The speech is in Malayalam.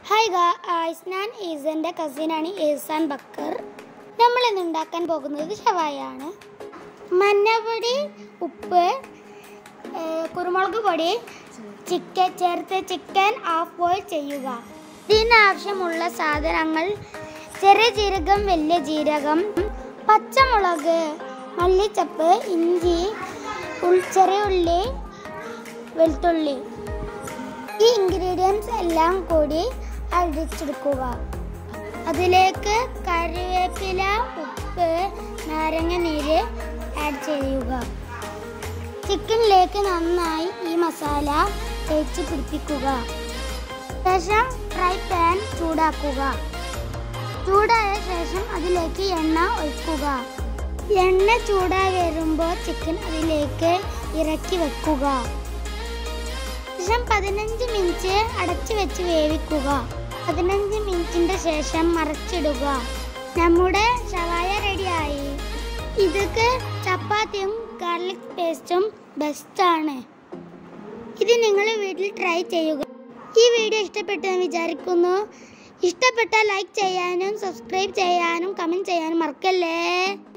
ഹായ് ഗായ്സ് ഞാൻ ഈസൻ്റെ കസിനാണ് ഈസാൻ ബക്കർ നമ്മൾ ഇന്ന് ഉണ്ടാക്കാൻ പോകുന്നത് ഷവായാണ് മഞ്ഞപ്പൊടി ഉപ്പ് ഏഹ്, കുരുമുളക് പൊടി ചിക്കൻ ചേർത്ത് ചിക്കൻ ഹാഫ് ബോയിൽ ചെയ്യുക ഇതിനാവശ്യമുള്ള സാധനങ്ങൾ ചെറിയ ജീരകം വലിയ ജീരകം പച്ചമുളക് മല്ലിച്ചപ്പ് ഇഞ്ചി ഉൾ- ചെറിയ ഉള്ളി വെളുത്തുള്ളി ഈ ഇൻഗ്രീഡിയൻസ് എല്ലാം കൂടി അടിച്ചെടുക്കുക അതിലേക്ക് കറിവേപ്പില ഉപ്പ് നാരങ്ങ നീര് ആഡ് ചെയ്യുക ചിക്കനിലേക്ക് നന്നായി ഈ മസാല തേച്ച് പിടിപ്പിക്കുക ശേഷം ഫ്രൈ പാൻ ചൂടാക്കുക ചൂടായ ശേഷം അതിലേക്ക് എണ്ണ ഒഴിക്കുക എണ്ണ ചൂടായി വരുമ്പോൾ ചിക്കൻ അതിലേക്ക് ഇറക്കി വെക്കുക ശേഷം പതിനഞ്ച് മിനിറ്റ് അടച്ചു വെച്ച് വേവിക്കുക പതിനഞ്ച് മിനിറ്റിന്റെ ശേഷം മറച്ചിടുക നമ്മുടെ ഷവായ റെഡിയായി ഇതൊക്കെ ചപ്പാത്തിയും ഗാർലിക് പേസ്റ്റും ബെസ്റ്റാണ് ഇത് നിങ്ങൾ വീട്ടിൽ ട്രൈ ചെയ്യുക ഈ വീഡിയോ ഇഷ്ടപ്പെട്ടെന്ന് വിചാരിക്കുന്നു ഇഷ്ടപ്പെട്ടാൽ ലൈക്ക് ചെയ്യാനും സബ്സ്ക്രൈബ് ചെയ്യാനും കമൻറ്റ് ചെയ്യാനും മറക്കല്ലേ